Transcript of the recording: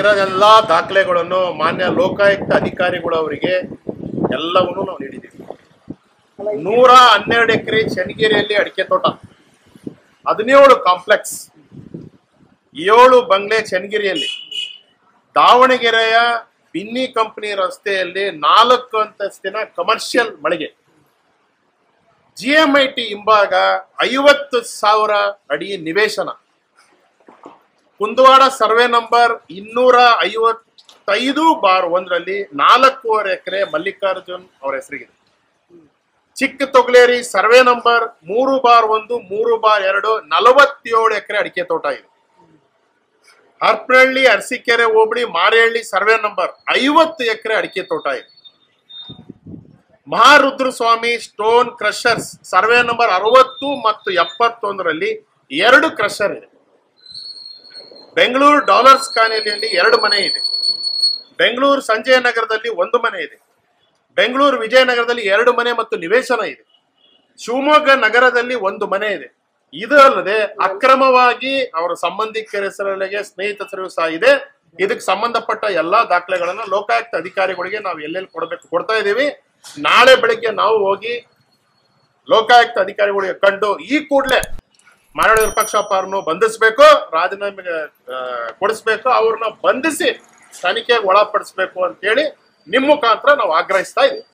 ಇರೋ ಎಲ್ಲಾ ದಾಖಲೆಗಳನ್ನು ಮಾನ್ಯ ಲೋಕಾಯುಕ್ತ ಅಧಿಕಾರಿಗಳು ಅವರಿಗೆ ಎಲ್ಲವನ್ನೂ ನಾವು ನೀಡಿದ್ದೀವಿ ನೂರ ಹನ್ನೆರಡು ಎಕರೆ ಚನ್ನಗಿರಿಯಲ್ಲಿ ಅಡಿಕೆ ತೋಟ ಹದಿನೇಳು ಕಾಂಪ್ಲೆಕ್ಸ್ ಏಳು ಬಂಗ್ಲೆ ಚನ್ನಗಿರಿಯಲ್ಲಿ ದಾವಣಗೆರೆಯ ಬಿನ್ನಿ ಕಂಪನಿ ರಸ್ತೆಯಲ್ಲಿ ನಾಲ್ಕು ಅಂತಸ್ತಿನ ಕಮರ್ಷಿಯಲ್ ಮಳಿಗೆ ಜಿ ಎಂ ಐ ಟಿ ಹಿಂಭಾಗ ಐವತ್ತು ಸಾವಿರ ಅಡಿ ನಿವೇಶನ ಕುಂದವಾಡ ಸರ್ವೆ ನಂಬರ್ ಇನ್ನೂರ ಐವತ್ತೈದು ಬಾರ್ ಒಂದರಲ್ಲಿ ನಾಲ್ಕೂವರೆ ಎಕರೆ ಮಲ್ಲಿಕಾರ್ಜುನ್ ಅವರ ಹೆಸರಿಗಿದೆ ಚಿಕ್ಕ ತೊಗಲೇರಿ ಸರ್ವೆ ನಂಬರ್ ಮೂರು ಬಾರ್ ಒಂದು ಮೂರು ಬಾರ್ ಎರಡು ನಲವತ್ತೇಳು ಎಕರೆ ಅಡಿಕೆ ತೋಟ ಇದೆ ಹರ್ಪನಹಳ್ಳಿ ಅರಸೀಕೆರೆ ಹೋಬಳಿ ಮಾರೇಹಳ್ಳಿ ಸರ್ವೆ ನಂಬರ್ ಐವತ್ತು ಎಕರೆ ಅಡಿಕೆ ತೋಟ ಇದೆ Maharudra Swamy stone crushers survey number ಅರವತ್ತು ಮತ್ತು ಎಪ್ಪತ್ತೊಂದರಲ್ಲಿ ಎರಡು ಕ್ರಷರ್ ಇದೆ ಬೆಂಗಳೂರು ಡಾಲರ್ಸ್ ಕಾಲೋನಿಯಲ್ಲಿ ಎರಡು ಮನೆ ಇದೆ ಬೆಂಗಳೂರು ಸಂಜಯ ನಗರದಲ್ಲಿ ಒಂದು ಮನೆ ಇದೆ ಬೆಂಗಳೂರು ವಿಜಯನಗರದಲ್ಲಿ ಎರಡು ಮನೆ ಮತ್ತು ನಿವೇಶನ ಇದೆ ಶಿವಮೊಗ್ಗ ನಗರದಲ್ಲಿ ಒಂದು ಮನೆ ಇದೆ ಇದು ಅಲ್ಲದೆ ಅಕ್ರಮವಾಗಿ ಅವರ ಸಂಬಂಧಿಕರ ಹೆಸರಲ್ಲಿಗೆ ಸ್ನೇಹಿತ ಹೆಸರು ಸಹ ಇದೆ ಇದಕ್ಕೆ ಸಂಬಂಧಪಟ್ಟ ಎಲ್ಲಾ ದಾಖಲೆಗಳನ್ನ ಲೋಕಾಯುಕ್ತ ಅಧಿಕಾರಿಗಳಿಗೆ ನಾವು ಎಲ್ಲೆಲ್ಲಿ ಕೊಡಬೇಕು ಕೊಡ್ತಾ ಇದ್ದೀವಿ ನಾಳೆ ಬೆಳಿಗ್ಗೆ ನಾವು ಹೋಗಿ ಲೋಕಾಯುಕ್ತ ಅಧಿಕಾರಿಗಳಿಗೆ ಕಂಡು ಈ ಕೂಡಲೇ ಮರಣ ವಿರೂಪಾಕ್ಷಪ್ಪ ಅವ್ರನ್ನು ಬಂಧಿಸಬೇಕು ರಾಜೀನಾಮೆ ಆ, ಕೊಡಿಸ್ಬೇಕು ಅವ್ರನ್ನ ಬಂಧಿಸಿ ತನಿಖೆಗೆ ಒಳಪಡಿಸ್ಬೇಕು ಅಂತ ಹೇಳಿ ನಿಮ್ಮ ಮುಖಾಂತರ ನಾವು ಆಗ್ರಹಿಸ್ತಾ ಇದ್ದೀವಿ